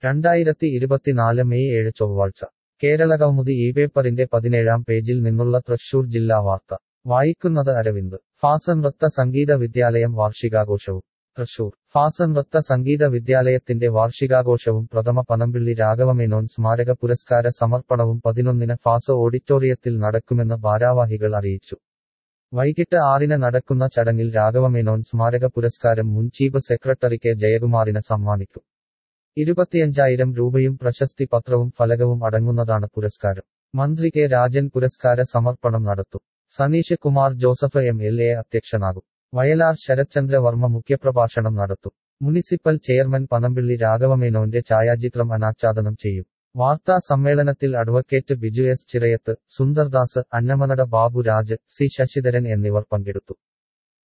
രണ്ടായിരത്തി ഇരുപത്തിനാല് മെയ് ഏഴ് ചൊവ്വാഴ്ച കേരളകൗമുദി ഈ പേപ്പറിന്റെ പതിനേഴാം പേജിൽ നിന്നുള്ള തൃശൂർ ജില്ലാ വാർത്ത വായിക്കുന്നത് അരവിന്ദ് ഫാസ നൃത്ത സംഗീത വിദ്യാലയം വാർഷികാഘോഷവും തൃശൂർ ഫാസ നൃത്ത സംഗീത വിദ്യാലയത്തിന്റെ വാർഷികാഘോഷവും പ്രഥമ പനമ്പിള്ളി രാഘവമേനോൻ സ്മാരക പുരസ്കാര സമർപ്പണവും പതിനൊന്നിന് ഫാസ ഓഡിറ്റോറിയത്തിൽ നടക്കുമെന്ന് ഭാരാവാഹികൾ അറിയിച്ചു വൈകിട്ട് ആറിന് നടക്കുന്ന ചടങ്ങിൽ രാഘവമേനോൻ സ്മാരക പുരസ്കാരം മുൻ ചീഫ് സെക്രട്ടറി കെ ജയകുമാറിന് സമ്മാനിക്കും ഇരുപത്തിയഞ്ചായിരം രൂപയും പ്രശസ്തി പത്രവും ഫലകവും അടങ്ങുന്നതാണ് പുരസ്കാരം മന്ത്രി കെ രാജൻ പുരസ്കാര സമർപ്പണം നടത്തും Saneesh Kumar Joseph M L A അധ്യക്ഷനാകും വയലാർ ശരത്ചന്ദ്ര വർമ്മ മുഖ്യപ്രഭാഷണം നടത്തും മുനിസിപ്പൽ ചെയർമാൻ പനമ്പിള്ളി രാഘവമേനോന്റെ ഛായാചിത്രം അനാച്ഛാദനം ചെയ്യും വാർത്താ സമ്മേളനത്തിൽ advocate Biju S Chirayath Sundardas Annamanada Babu Raj C Sasidharan എന്നിവർ പങ്കെടുത്തു